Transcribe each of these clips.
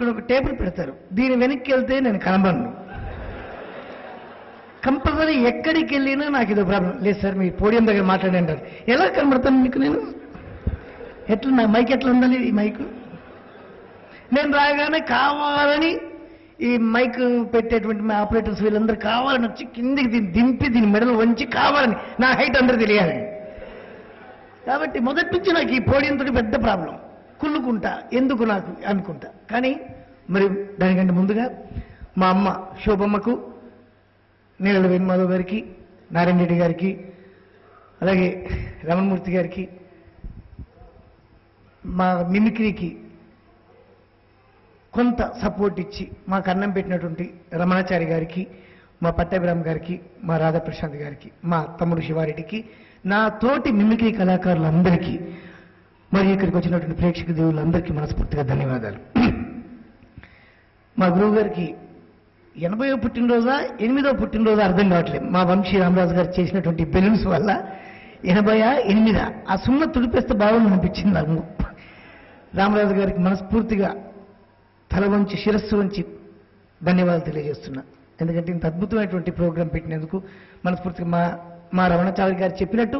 ఇక్కడ ఒక టేబుల్ పెడతారు దీని వెనక్కి వెళ్తే నేను కనబడను కంపల్సరీ ఎక్కడికి వెళ్ళినా నాకు ఇదో ప్రాబ్లం లేదు సార్ మీ పోడియం దగ్గర మాట్లాడి అంటారు ఎలా కనబడతాను మీకు నేను ఎట్లా నా మైక్ ఎట్లా ఉండాలి ఈ మైకు నేను రాగానే కావాలని ఈ మైక్ పెట్టేటువంటి మా ఆపరేటర్స్ వీళ్ళందరూ కావాలని వచ్చి కిందికి దీన్ని దింపి దీని మెడలు వంచి కావాలని నా హైట్ అందరూ తెలియాలని కాబట్టి మొదటి నుంచి నాకు ఈ పోడియంతో పెద్ద ప్రాబ్లం కుళ్ళుకుంటా ఎందుకు నాకు అనుకుంటా కానీ మరి దానికంటే ముందుగా మా అమ్మ శోభమ్మకు నీళ్ళ వేణుమాధవ్ గారికి నారాయణ రెడ్డి గారికి అలాగే రమణమూర్తి గారికి మా మిమిక్రీకి కొంత సపోర్ట్ ఇచ్చి మాకు అన్నం పెట్టినటువంటి రమణాచారి గారికి మా పట్టాభిరామ్ గారికి మా రాధాప్రశాంత్ గారికి మా తమ్ముడు శివారెడ్డికి నా తోటి మిమిక్రీ కళాకారులందరికీ మరి ఇక్కడికి వచ్చినటువంటి ప్రేక్షక దేవులందరికీ మనస్ఫూర్తిగా ధన్యవాదాలు మా గురువు గారికి ఎనభైవ పుట్టినరోజా ఎనిమిదో పుట్టినరోజా అర్థం కావట్లేదు మా వంశీ రామరాజు గారు చేసినటువంటి బెలూన్స్ వల్ల ఎనభయా ఎనిమిదా ఆ సున్న తుడిపేస్తే బాగుంది అనిపించింది నాకు రామరాజు గారికి మనస్ఫూర్తిగా తల వంచి శిరస్సు వంచి ధన్యవాదాలు తెలియజేస్తున్నా ఎందుకంటే ఇంత అద్భుతమైనటువంటి ప్రోగ్రాం పెట్టినందుకు మనస్ఫూర్తిగా మా మా రమణాచారి గారు చెప్పినట్టు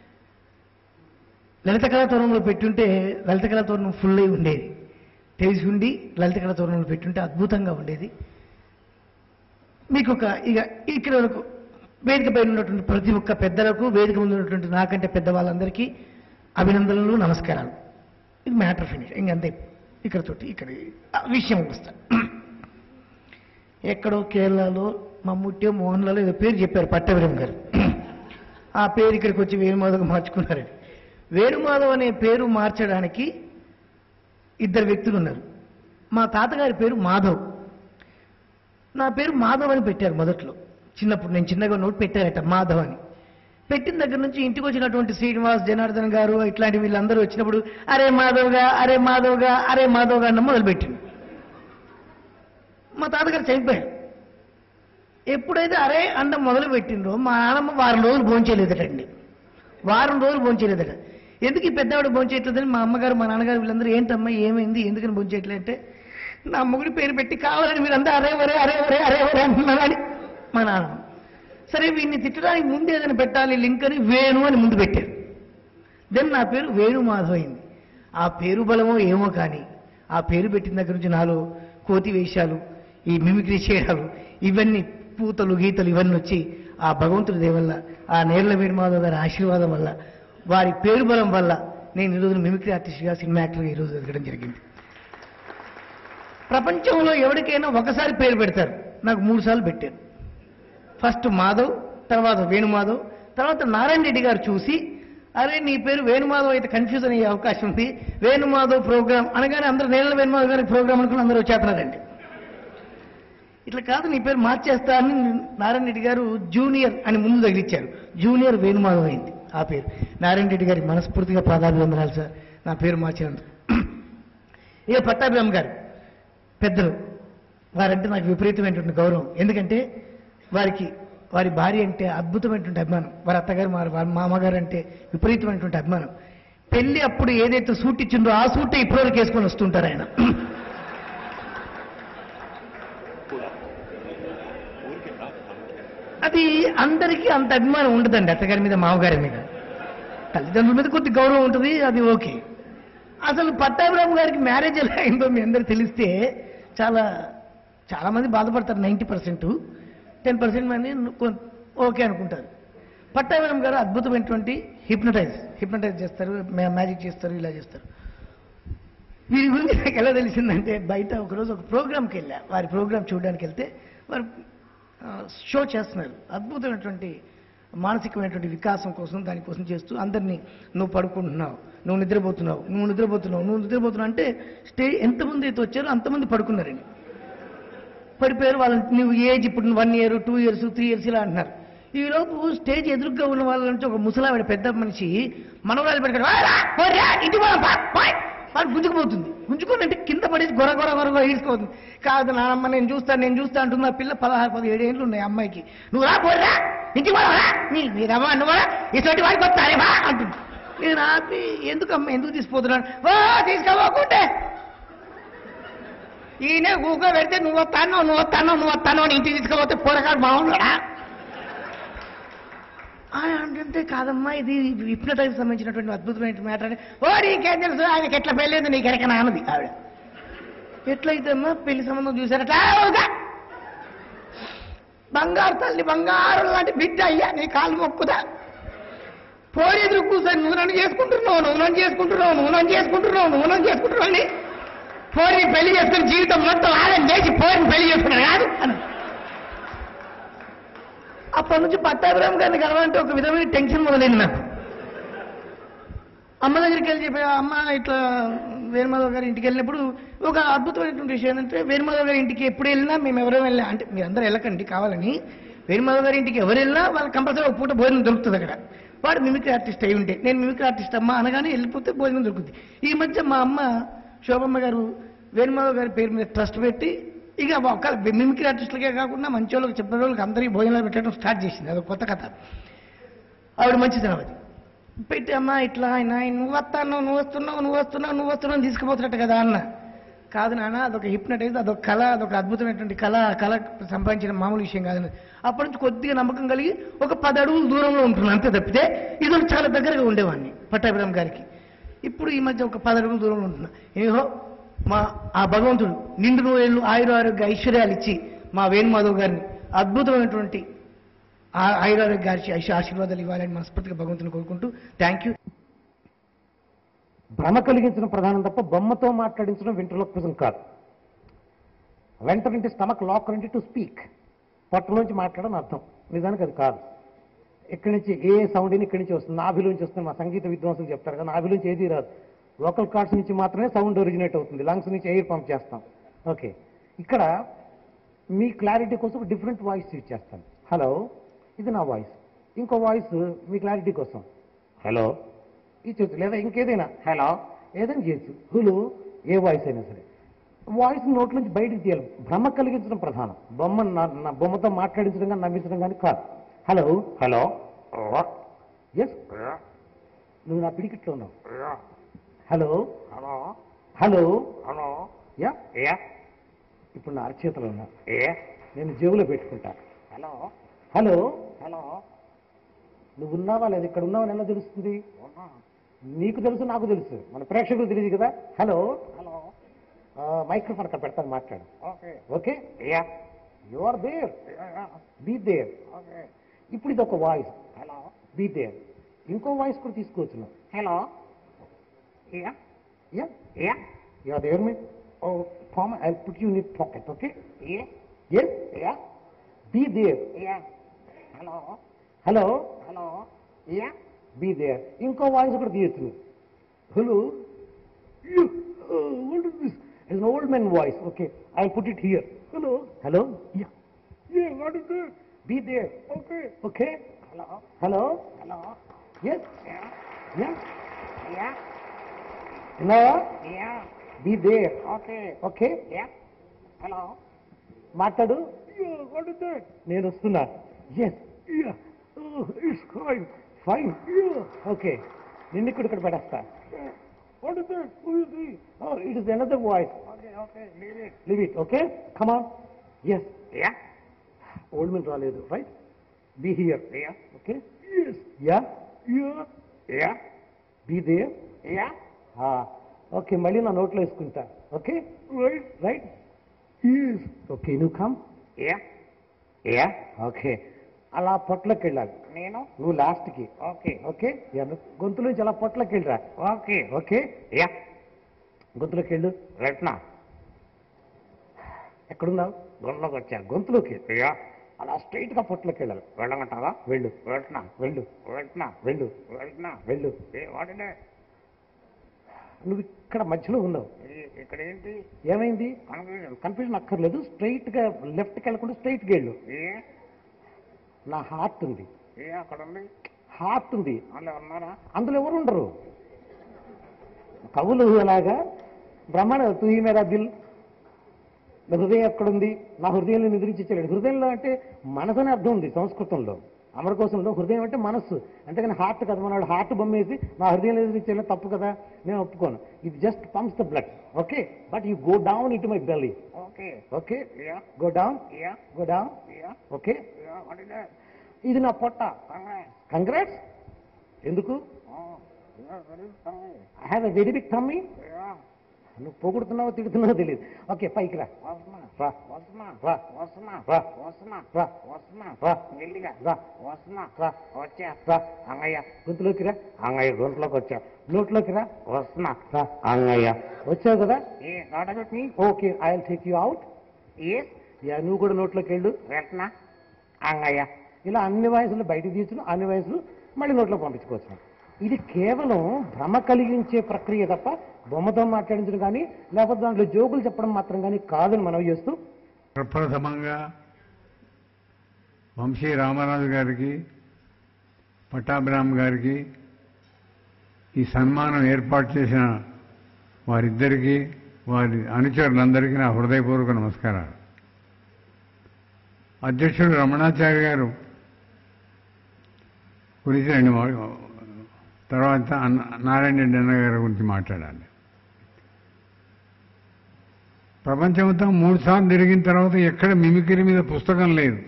లలిత కళాతోరణంలో పెట్టుంటే లలిత కళాతోరణం ఫుల్ అయి ఉండేది తెలిసి ఉండి లలిత కళాతోరణంలో పెట్టుంటే అద్భుతంగా ఉండేది మీకు ఒక ఇక ఇక్కడ వరకు వేదిక పైన ఉన్నటువంటి ప్రతి ఒక్క పెద్దలకు వేదిక ముందు ఉన్నటువంటి నాకంటే పెద్ద వాళ్ళందరికీ అభినందనలు నమస్కారాలు ఇది మ్యాటర్ ఫినిష్ ఇంకంతే ఇక్కడతోటి ఇక్కడ ఆ విషయం వస్తాను ఎక్కడో కేరళలో మమ్ముట్టో మోహన్లలో ఏదో పేరు చెప్పారు పట్టవీరం గారు ఆ పేరు ఇక్కడికి వచ్చి వేణుమాధవ్ మార్చుకున్నారని వేణుమాధవ్ అనే పేరు మార్చడానికి ఇద్దరు వ్యక్తులు ఉన్నారు మా తాతగారి పేరు మాధవ్ నా పేరు మాధవ్ అని పెట్టారు మొదట్లో చిన్నప్పుడు నేను చిన్నగా నోట్ పెట్టారట మాధవ్ అని పెట్టిన దగ్గర నుంచి ఇంటికి వచ్చినటువంటి శ్రీనివాస్ జనార్దన్ గారు ఇట్లాంటి వీళ్ళందరూ వచ్చినప్పుడు అరే మాధవ్గా అరే మాధవ్గా అరే మాధవ్గా అన్న మొదలుపెట్టింది మా తాతగారు చనిపోయారు ఎప్పుడైతే అరే అండ మొదలు పెట్టిండ్రో మా నాన్నమ్మ వారం రోజులు భోంచేయలేదటండి వారం రోజులు భోంచేయలేదట ఎందుకు ఈ పెద్దవాడు భోంచేయట్లేదని మా అమ్మగారు మా నాన్నగారు వీళ్ళందరూ ఏంటమ్మా ఏమైంది ఎందుకని భోంచేయట్లేదు అంటే నా మొగుడి పేరు పెట్టి కావాలని మీరంతా అరే ఒరే అరే ఒరే అరే ఒరే అంటున్నారని మా నాన్న సరే వీడిని తిట్టడానికి ముందు ఏదైనా పెట్టాలి లింక్ అని వేణు అని ముందు పెట్టారు దెన్ నా పేరు వేణు మాధవ్ అయింది ఆ పేరు బలమో ఏమో కానీ ఆ పేరు పెట్టిన దగ్గర నుంచి నాలో కోతి వేషాలు ఈ మిమిక్రీ చేయడాలు ఇవన్నీ పూతలు గీతలు ఇవన్నీ వచ్చి ఆ భగవంతుడి దేవల్ల ఆ నేర్ల వేణుమాధవ్ గారి ఆశీర్వాదం వల్ల వారి పేరు బలం వల్ల నేను ఈరోజు మిమిక్రీ ఆర్టిస్ట్గా సినిమా యాక్టర్గా ఈరోజు ఎదగడం జరిగింది ప్రపంచంలో ఎవరికైనా ఒకసారి పేరు పెడతారు నాకు మూడు సార్లు పెట్టారు ఫస్ట్ మాధవ్ తర్వాత వేణుమాధవ్ తర్వాత నారాయణ రెడ్డి గారు చూసి అరే నీ పేరు వేణుమాధవ్ అయితే కన్ఫ్యూజన్ అయ్యే అవకాశం ఉంది వేణుమాధవ్ ప్రోగ్రామ్ అనగానే అందరూ నేల వేణుమాధవ్ గారి ప్రోగ్రామ్ అనుకుని అందరూ వచ్చేస్తున్నారండి ఇట్లా కాదు నీ పేరు మార్చేస్తా అని నారాయణ రెడ్డి గారు జూనియర్ అని ముందు తగిలిచ్చారు జూనియర్ వేణుమాధవ్ అయింది ఆ పేరు నారాయణ రెడ్డి గారికి మనస్ఫూర్తిగా పాదాభివందనాలు సార్ నా పేరు మార్చినందుకు ఇక పట్టాభిరామ్ గారు పెద్దలు వారంటే నాకు విపరీతమైనటువంటి గౌరవం ఎందుకంటే వారికి వారి భార్య అంటే అద్భుతమైనటువంటి అభిమానం వారి అత్తగారు వారి వారి మామగారు అంటే విపరీతమైనటువంటి అభిమానం పెళ్లి అప్పుడు ఏదైతే సూట్ ఇచ్చిందో ఆ సూటే ఇప్పటివరకు వేసుకొని వస్తుంటారు ఆయన అది అందరికీ అంత అభిమానం ఉండదండి అత్తగారి మీద మామగారి మీద తల్లిదండ్రుల మీద కొద్ది గౌరవం ఉంటుంది అది ఓకే అసలు పట్టాభిరామ్ గారికి మ్యారేజ్ ఎలా అయిందో మీ అందరూ తెలిస్తే చాలా చాలా మంది బాధపడతారు నైంటీ పర్సెంట్ టెన్ పర్సెంట్ మంది కొ- ఓకే అనుకుంటారు పట్టాభిరామ్ గారు అద్భుతమైనటువంటి హిప్నటైజ్ హిప్నటైజ్ చేస్తారు మ్యా- మ్యాజిక్ చేస్తారు ఇలా చేస్తారు వీరి గురించి నాకు ఎలా తెలిసిందంటే బయట ఒకరోజు ఒక ప్రోగ్రామ్కి వెళ్ళా వారి ప్రోగ్రామ్ చూడడానికి వెళ్తే వారు ఆ, షో చేస్తున్నారు అద్భుతమైనటువంటి మానసికమైనటువంటి వికాసం కోసం దానికోసం చేస్తూ అందరినీ నువ్వు పడుకుంటున్నావు నువ్వు నిద్రపోతున్నావు నువ్వు నిద్రపోతున్నావు నువ్వు నిద్రపోతున్నావు అంటే స్టే ఎంతమంది అయితే వచ్చారో అంతమంది పడుకున్నారండి పడిపోయారు వాళ్ళ నువ్వు ఏజ్ ఇప్పుడు one year two years three years ఇలా అంటున్నారు ఈలోపు స్టేజ్ ఎదురుగా ఉన్న వాళ్ళ నుంచి ఒక ముసలావిడ పెద్ద మనిషి మనవరాలు పెడతాడు ఇంటి పోదాం, పా, పోయ్. వాళ్ళు గుంజుకుపోతుంది గుంజుకొని అంటే కింద పడేసి గొర గొర గొర గొర ఈడ్చుకోతుంది కాదు నానమ్మ నేను చూస్తాను నేను చూస్తా అంటున్నా పిల్ల పదహారు పదిహేడు ఏళ్ళు ఉన్నాయి అమ్మాయికి నువ్వు రా పోరా ఇంటికి పోరా నీ మీరమ్మా నువ్వు ఇటువంటి వాడికి వస్తారే బా అంటుంది నేను ఆపి ఎందుకమ్మా ఎందుకు తీసుకుపోతున్నాను ఓ తీసుకోపోకుంటే ఈయన గూగో పెడితే నువ్వు వస్తాను నువ్వు వస్తాను నువ్వు వస్తాను అని ఇంటికి తీసుకుపోతే పోరగాడు బాగున్నాడా అంటే కాదమ్మా ఇది హిప్నటైజ్ సంబంధించినటువంటి అద్భుతమైన మ్యాటర్ అని ఓ నీకేం తెలుసు ఆయనకి ఎట్లా పెళ్ళేది నీకు ఎరకనా అన్నది ఆవిడ ఎట్లయితే అమ్మా పెళ్లి సంబంధం చూసారట "ఆ, ఊరుకో. బంగారు తల్లి బంగారు లాంటి బిడ్డ అయ్యా నీ కాలు మొక్కుదా పోయి ఎదురు కూర్చొని నువ్వు నన్ను చేసుకుంటున్నావు నువ్వు నన్ను చేసుకుంటున్నావు నువ్వు నన్ను చేసుకుంటున్నావు నువ్వు నన్ను చేసుకుంటున్నావు అని పోరిని పెళ్లి చేసుకుని జీవితం మొత్తం ఆగం చేసి పోరిని పెళ్లి చేసుకున్నాడు కాదు అని అప్పటి నుంచి పట్టాభిరామ్ గారిని కలవాలంటే ఒక విధమైన టెన్షన్ మొదలైంది నాకు అమ్మ దగ్గరికి వెళ్ళి చెప్పా అమ్మ ఇట్లా వేణుమాధవ్ గారి ఇంటికి వెళ్ళినప్పుడు ఒక అద్భుతమైనటువంటి విషయం ఏంటంటే వేణుమాధవ్ గారి ఇంటికి ఎప్పుడు వెళ్ళినా మేము ఎవరైనా వెళ్ళినా అంటే మీరందరూ వెళ్ళకండి కావాలని వేణుమాధవ్ గారి ఇంటికి ఎవరు వెళ్ళినా వాళ్ళకి కంపల్సరీ ఒక పూట భోజనం దొరుకుతుంది అక్కడ వాడు మిమిక్రీ ఆర్టిస్ట్ అయి ఉంటే నేను మిమిక్రీ ఆర్టిస్ట్ అమ్మ అనగానే వెళ్ళిపోతే భోజనం దొరుకుతుంది ఈ మధ్య మా అమ్మ శోభమ్మ గారు వేణుమాధవ్ గారి పేరు మీద ట్రస్ట్ పెట్టి ఇక ఒక మిమిక్రీ ఆర్టిస్టులకే కాకుండా మంచి వాళ్ళకి చెప్పిన వాళ్ళకి అందరికీ భోజనాలు పెట్టడం స్టార్ట్ చేసింది అదొక కొత్త కథ ఆవిడ మంచిది అది పెట్టి అమ్మా ఇట్లా ఆయన నువ్వు వస్తాను నువ్వు వస్తున్నావు నువ్వు వస్తున్నావు నువ్వు వస్తున్నావు తీసుకుపోతున్నట్టు కదా అన్న కాదు నాన్న అదొక హిప్నటైజ్ అదొక కళ అదొక అద్భుతమైనటువంటి కళ ఆ కళ సంపాదించిన మామూలు విషయం కాదు అప్పటి నుంచి కొద్దిగా నమ్మకం కలిగి ఒక పది అడుగుల దూరంలో ఉంటున్నాను అంతే తప్పితే ఇది చాలా దగ్గరగా ఉండేవాడిని పట్టాభిరామ్ గారికి ఇప్పుడు ఈ మధ్య ఒక పది అడుగుల దూరంలో ఉంటున్నా ఏహో మా ఆ భగవంతుడు నిండు నూరేళ్ళు ఆయుర ఆరోగ్య ఐశ్వర్యాలు ఇచ్చి మా వేణుమాధవ్ గారిని అద్భుతమైనటువంటి ఆ ఆయురారోగ్య గారి ఐశ్వ ఆశీర్వాదాలు ఇవ్వాలని మనస్ఫూర్తిగా భగవంతుని కోరుకుంటూ థ్యాంక్ యూ భ్రమ కలిగించడం ప్రధానం తప్ప బొమ్మతో మాట్లాడించడం వెంట్రలోక్విజం కాదు వెంటర్ ఇంటి స్టమక్ లాక్ ఇంటి టు స్పీక్ పొట్టలోంచి మాట్లాడడం అర్థం నిజానికి అది కాదు ఇక్కడి నుంచి ఏ సౌండ్ అయినా ఇక్కడి నుంచి వస్తుంది నాభిలోంచి వస్తుంది మా సంగీత విద్వాంసులు చెప్తారు కదా నాభిలోంచి ఏది రాదు లోకల్ కార్డ్స్ నుంచి మాత్రమే సౌండ్ ఒరిజినేట్ అవుతుంది లంగ్స్ నుంచి ఎయిర్ పంప్ చేస్తాం ఓకే ఇక్కడ మీ క్లారిటీ కోసం డిఫరెంట్ వాయిస్ యూజ్ చేస్తాను హలో ఇది నా వాయిస్ ఇంకో వాయిస్ మీ క్లారిటీ కోసం హలో ఇచ్చొచ్చు లేదా ఇంకేదైనా హలో ఏదైనా చేయొచ్చు హులు ఏ వాయిస్ అయినా సరే వాయిస్ నోట్ నుంచి బయటికి తీయాలి భ్రమ కలిగించడం ప్రధానం బొమ్మ నా- నా బొమ్మతో మాట్లాడించడం కానీ నవ్వించడం కానీ కాదు హలో హలో ఎస్ నువ్వు నా పిడికిట్లో ఉన్నావు hello hello hello hello yeah ఏ ఇప్పుడు నా అరచేతిలో ఉన్నా ఏ నేను జేబులో పెట్టుకుంటా హలో హలో హలో నువ్వు ఉన్నావా లేదా ఇక్కడ ఉన్నావని ఎలా తెలుస్తుంది ఉన్నా నీకు తెలుసు నాకు తెలుసు మన ప్రేక్షకులు తెలియదు కదా హలో హలో మైక్రోఫోన్ అక్కడ పెడతాను మాట్లాడు okay okay hey you are there be there okay ఇప్పుడు ఇది ఒక వాయిస్ హలో బీ దేర్ ఇంకో వాయిస్ కూడా తీసుకోవచ్చు నువ్వు hello hey yeah hey you are there me oh farm I put you in pocket okay hey yes hey be there hey hello hello hello hey be there ఇంకో voice కూడా తీయచ్చు నువ్వు hello what is this is old men voice okay I put it here hello hello yeah yeah what is this be there okay okay hello hello hello yes hey yeah hey ఉన్నావా hey be there okay okay hey hello మాట్లాడు నేను వస్తున్నా yes it's fine fine okay నిన్ను ఇక్కడ ఇక్కడ పడేస్తా what is that it is another voice okay okay leave it live it okay come on yes hey old men రాలేదు right be here hey okay yes yeah yeah hey be there A okay మళ్ళీ నా నోట్లో వేసుకుంటా okay right right yes okay నువ్వు come hey hey okay అలా పొట్లకి వెళ్ళాలి నేను నువ్వు లాస్ట్కి ఓకే ఓకే ఎర్ర- గొంతులోంచి అలా పొట్లకి వెళ్ళరా ఓకే ఓకే ఏ గొంతులోకి వెళ్ళు రెట్నా ఎక్కడున్నావు గుళ్ళకి వచ్చాను గొంతులోకి ఏ అలా స్ట్రైట్ గా పొట్లకి వెళ్ళాలి వెళ్ళమంటావా వెళ్ళు వెళ్తున్నా వెళ్ళు వెళ్తున్నా వెళ్ళు వెళ్తున్నా వెళ్ళు ఏ వాడినే నువ్వు ఇక్కడ మధ్యలో ఉన్నావు ఈ- ఇక్కడ ఏంటి ఏమైంది కన్ఫ్యూజన్ కన్ఫ్యూజన్ అక్కర్లేదు స్ట్రైట్ గా లెఫ్ట్కి వెళ్ళకుండా స్ట్రైట్ గా వెళ్ళు ఏ నా హార్ట్ ఉంది ఏ అక్కడ ఉంది హార్ట్ ఉంది అందులో ఉన్నారా అందులో ఎవరు ఉండరు కవులు అలాగా బ్రహ్మాండ తూ మేరా దిల్ నా హృదయం ఎక్కడుంది నా హృదయంలో నిద్రించాడు హృదయంలో అంటే మనసు అనే అర్థం ఉంది సంస్కృతంలో అమరకోశంలో హృదయం అంటే మనస్సు అంతేగాని హార్ట్ కదా మనవాడు హార్ట్ బొమ్మేసి నా హృదయం లేదు చేయడం తప్పు కదా నేను ఒప్పుకోను ఇది just pumps the blood okay but you go down ఇటు my belly Okay. Okay Yeah. Go down Yeah. Go down Yeah. Okay Yeah. What is that? ఇది నా పొట్ట Congrats. కంగ్రాట్స్ ఎందుకు Oh. Yeah. Very funny. I have a very big tummy Yeah. నువ్వు పొగుడుతున్నావో తిడుతున్నావో తెలియదు okay పైకి రా వస్తున్నా. రా వస్తున్నా. రా. వస్తున్నా. రా. వస్తున్నా. రా. వస్తున్నా. రా. మెల్లిగా. రా. వస్తున్నా. రా. వచ్చా. రా అంగయ్య. గొంతులోకి రా అంగయ్య గొంతులోకి వచ్చా. నోట్లోకి రా వస్తున్నా. రా అంగయ్య. వచ్చావు కదా hey not about me okay I will take you out hey yeah నువ్వు కూడా నోట్లోకి వెళ్ళు వెళ్తున్నా అంగయ్య ఇలా అన్ని వయసులు బయటికి తీసుకుని అన్ని వయసులు మళ్ళీ నోట్లో పంపించుకోవచ్చు ఇది కేవలం భ్రమ కలిగించే ప్రక్రియ తప్ప బొమ్మతో మాట్లాడించడం కానీ లేకపోతే దాంట్లో జోకులు చెప్పడం మాత్రం కానీ కాదని మనం చేస్తూ ప్రప్రథమంగా వంశీ రామరాజు గారికి పట్టాభిరామ్ గారికి ఈ సన్మానం ఏర్పాటు చేసిన వారిద్దరికీ వారి అనుచరులందరికీ నా హృదయపూర్వక నమస్కారాలు అధ్యక్షుడు రమణాచార్య గారు గురించి రెండు మా- తర్వాత అన్న నారాయణ రెడ్డి అన్న గారి గురించి మాట్లాడాలి ప్రపంచమంతా మూడు సార్లు తిరిగిన తర్వాత ఎక్కడ మిమిక్రీ మీద పుస్తకం లేదు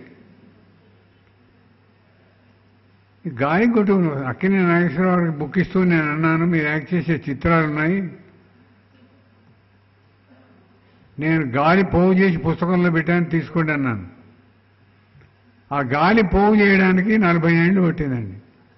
ఈ గాలి కొట్టు అక్కినే నాగేశ్వరరావుకి బుక్ ఇస్తూ నేను అన్నాను మీరు యాక్ట్ చేసే చిత్రాలు ఉన్నాయి నేను గాలి పోగు చేసి పుస్తకంలో పెట్టాను తీసుకోండి అన్నాను ఆ గాలి పోగు చేయడానికి నలభై ఏళ్ళు పట్టిందండి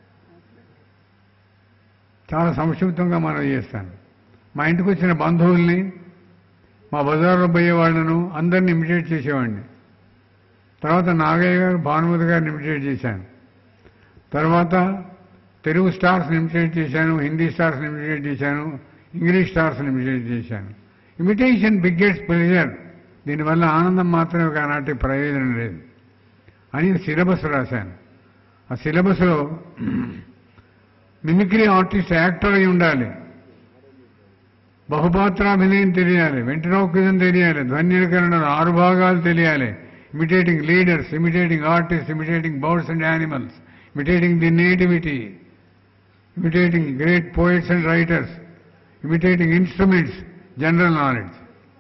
చాలా సంక్షిప్తంగా మనం చేస్తాను మా ఇంటికి వచ్చిన బంధువుల్ని మా బజార్లో పోయే వాళ్ళను అందరిని ఇమిటేట్ చేసేవాడిని తర్వాత నాగయ్య గారు భానుమతి గారిని ఇమిటేట్ చేశాను తర్వాత తెలుగు స్టార్స్ని ఇమిటేట్ చేశాను హిందీ స్టార్స్ని ఇమిటేట్ చేశాను ఇంగ్లీష్ స్టార్స్ని ఇమిటేట్ చేశాను ఇమిటేషన్ బిగ్గెస్ట్ ప్లెజర్ దీనివల్ల ఆనందం మాత్రమే కానాటి ప్రయోజనం లేదు అని సిలబస్ రాశాను ఆ సిలబస్లో మిమిక్రీ ఆర్టిస్ట్ యాక్టర్ అయి ఉండాలి బహుపాత్రాభినయం తెలియాలి వెంటనోక్తిజం తెలియాలి ధ్వన్యకరణలు ఆరు భాగాలు తెలియాలి imitating leaders imitating artist imitating birds and animals imitating the nativity imitating great poets and writers imitating instruments general knowledge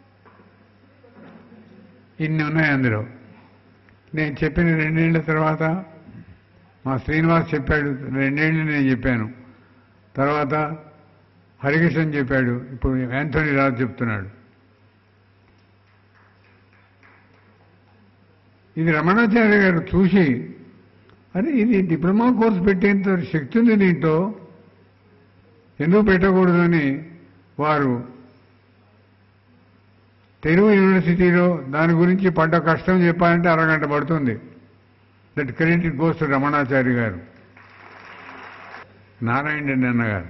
ఇన్ని ఉన్నాయి అందులో నేను చెప్పిన రెండేళ్ల తర్వాత మా శ్రీనివాస్ చెప్పాడు రెండేళ్ళు నేను చెప్పాను తర్వాత హరికృష్ణ చెప్పాడు ఇప్పుడు యాంథోనీ రాజు చెప్తున్నాడు ఇది రమణాచార్య గారు చూసి అరే ఇది డిప్లొమా కోర్సు పెట్టేంత శక్తి ఉంది దీంట్లో ఎందుకు పెట్టకూడదని వారు తెలుగు యూనివర్సిటీలో దాని గురించి పడ్డ కష్టం చెప్పాలంటే అరగంట పడుతుంది that credit goes to Ramanachari garu Narayana Reddy అన్న గారు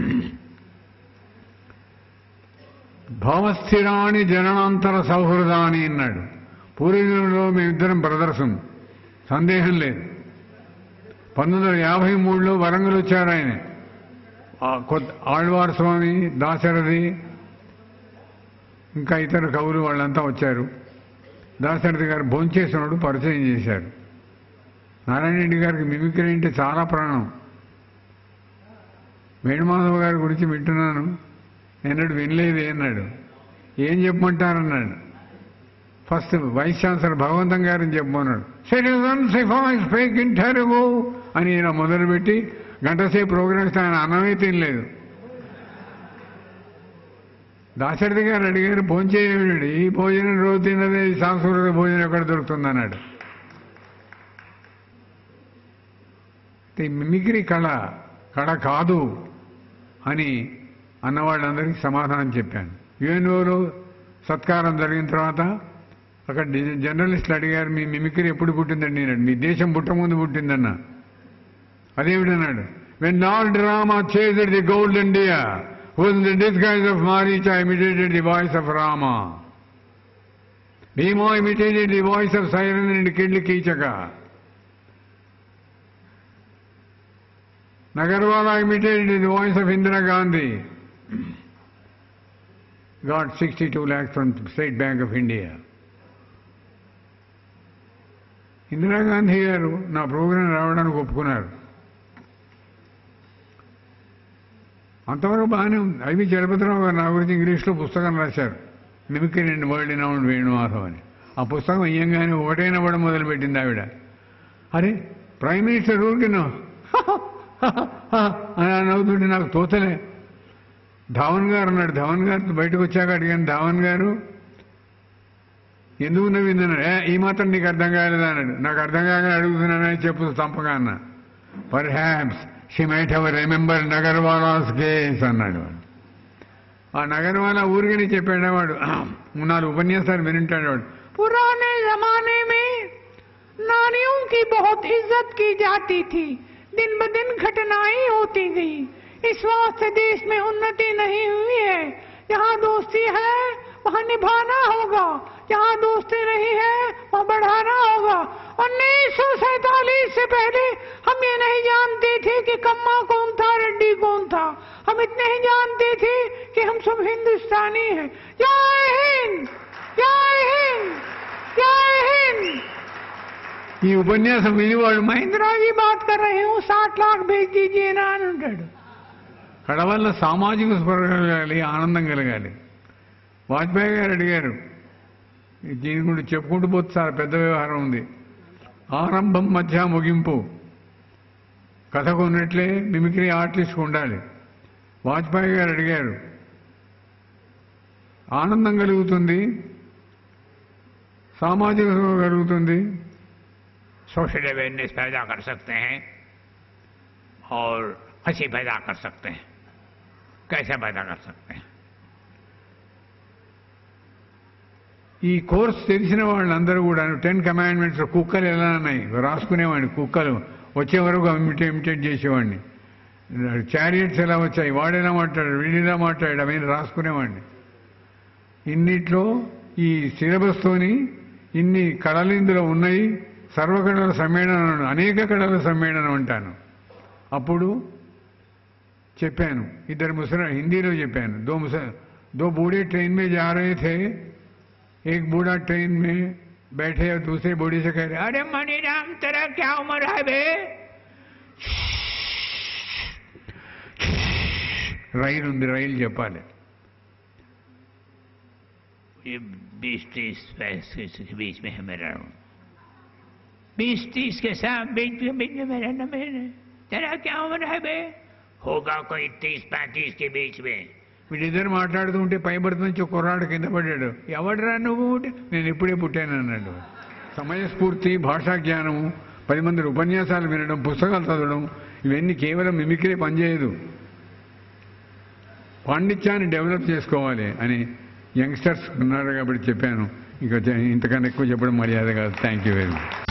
భావస్థిరాణి జననాంతర సౌహృదాని అన్నాడు పూర్వీకులలో మేమిద్దరం బ్రదర్సం సందేహం లేదు పంతొమ్మిది వందల యాభై మూడులో వరంగల్ వచ్చారు ఆయన ఆ కొత్త ఆళ్వార్ స్వామి దాశరథి ఇంకా ఇతర కవులు వాళ్ళంతా వచ్చారు దాశరథి గారు భోంచేసినప్పుడు పరిచయం చేశారు నారాయణ రెడ్డి గారికి మిమిక్రీ అంటే చాలా ప్రాణం వేణుమాధవ్ గారి గురించి వింటున్నాను ఎన్నడు వినలేదు అన్నాడు ఏం చెప్పమంటారన్నాడు ఫస్ట్ వైస్ ఛాన్సలర్ భగవంతం గారిని చెప్పమన్నాడు citizens if I speak in Telugu అని ఈయన మొదలుపెట్టి గంటసేపు ప్రోగ్రామ్స్ ఆయన అన్నమే తినలేదు దాశరథి గారు అడిగారు భోంచేయడు ఈ భోజనం రోజు తిన్నదే ఈ సాంస్కృతిక భోజనం ఎక్కడ దొరుకుతుందన్నాడు ఈ మిమిక్రీ కళ కళ కాదు అని అన్నవాళ్ళందరికీ సమాధానం చెప్పాను యుఎన్ఓలో సత్కారం జరిగిన తర్వాత అక్కడ డి- జర్నలిస్టులు అడిగారు మీ మిమిక్రీ ఎప్పుడు పుట్టిందండి నేను మీ దేశం పుట్టముందు పుట్టిందన్న అదేమిటన్నాడు when lord Rama chased the gold India whose the disguise of Maricha imitated the voice of Rama Bhima imitated the voice of siren and కిడ్లి Keechaka Nagarwala imitated the voice of Indira Gandhi. Got 62 lakhs from State Bank of India. Indira Gandhi garu నా programme రావడానికి ఒప్పుకున్నారు అంతవరకు బాగానే ఉంది IV Chalapathirao గారు నా గురించి ఇంగ్లీష్లో పుస్తకం రాశారు మిమిక్రీ రెండు వరల్డ్ నౌండ్ వేణుమాధవ్ అని ఆ పుస్తకం ఇయ్యంగానే ఒకటైనా కూడా మొదలుపెట్టింది ఆవిడ అరే ప్రైమ్ మినిస్టర్ ఊరికినో అని నవ్వుతుంటే నాకు తోతలే ధావన్ గారు అన్నాడు ధావన్ గారు బయటకు వచ్చాక అడిగాను ధావన్ గారు ఎందుకు నవ్విందన్నాడు "ఏ, ఈ మాత్రం నీకు అర్థం కాలేదా అన్నాడు నాకు అర్థం కాక అడుగుతున్నానని చెప్పు చంపగా అన్న perhaps she might have remember Nagarwala's case అన్నాడు వాడు ఆ నగర్వాలా ఊరికని చెప్పాడు వాడు నాలుగు ఉపన్యాసాలు వినింటాడు వాడు पुराने जमाने में नारियों की बहुत इज्जत की जाती थी दिन ब दिन घटनाएं होती गई इस वास्ते देश में उन्नति नहीं हुई है जहाँ दोस्ती है वहाँ निभाना होगा जहाँ दोस्ती नहीं है वहाँ बढ़ाना होगा उन्नीस सौ सैतालीस से पहले हम ये नहीं जानते थे कि कम्मा कौन था रेड्डी कौन था हम इतने ही जानते थे कि हम सब हिंदुस्तानी हैं जय हिंद जय हिंद जय हिंद ఈ ఉపన్యాసం వినివాడు మా इंदिरा जी बात कर रही हूँ साठ लाख भेज दीजिए ना हंड्रेड కడవల్ల సామాజిక స్పృహ కలగాలి ఆనందం కలగాలి వాజ్పేయి గారు అడిగారు దీని గురించి చెప్పుకుంటూ పోతే చాలా పెద్ద వ్యవహారం ఉంది ఆరంభం మధ్య ముగింపు కథకు ఉన్నట్లే మిమిక్రీ ఆర్టిస్ట్ ఉండాలి వాజ్పేయి గారు అడిగారు ఆనందం కలుగుతుంది సామాజిక స్పృహ కలుగుతుంది सोशल अवेयरनेस पैदा कर सकते हैं और हंसी पैदा कर सकते हैं कैसे पैदा कर सकते हैं ఈ కోర్స్ తెలిసిన వాళ్ళందరూ కూడా టెన్ కమాండ్మెంట్స్ కుక్కలు ఎలా ఉన్నాయి రాసుకునేవాడిని కుక్కలు వచ్చే వరకు ఇమిటేట్ ఇమిటేట్ చేసేవాడిని చారియట్స్ ఎలా వచ్చాయి వాడెలా మాట్లాడాడు వీడిలా మాట్లాడాడు అవన్నీ రాసుకునేవాడిని ఇన్నిట్లో ఈ సిలబస్తోని ఇన్ని కళలు ఇందులో ఉన్నాయి సర్వకళల సమ్మేళనం అనేక కళల సమ్మేళనం అంటాను అప్పుడు చెప్పాను ఇద్దరు ముసలి హిందీలో చెప్పాను దో ముస దో బూढ़े ट्रेन में जा रहे थे एक बूढ़ा ट्रेन में बैठे और दूसरे बूढ़े से कह रहे अरे मणिराम तेरा क्या उम्र है बे రైలు ఉంది రైలు చెప్పాలి ये बीस तीस पैसे के बीच में है मेरा बीस तीस के साथ बीच में बीच में मेरा न मेरे तेरा क्या उम्र है बे होगा कोई तीस पैंतीस के बीच में వీళ్ళిద్దరు మాట్లాడుతుంటే పైబడి నుంచి ఒక కుర్రాడు కింద పడ్డాడు ఎవడరా నువ్వు నేను ఇప్పుడే పుట్టాను అన్నాడు సమయస్ఫూర్తి భాషా జ్ఞానము పది మంది ఉపన్యాసాలు వినడం పుస్తకాలు చదవడం ఇవన్నీ కేవలం మిమిక్రీ పనిచేయదు పాండిత్యాన్ని డెవలప్ చేసుకోవాలి అని యంగ్స్టర్స్ ఉన్నారు కాబట్టి చెప్పాను ఇంకా ఇంతకన్నా ఎక్కువ చెప్పడం మర్యాద కాదు థ్యాంక్ యూ వెరీ మచ్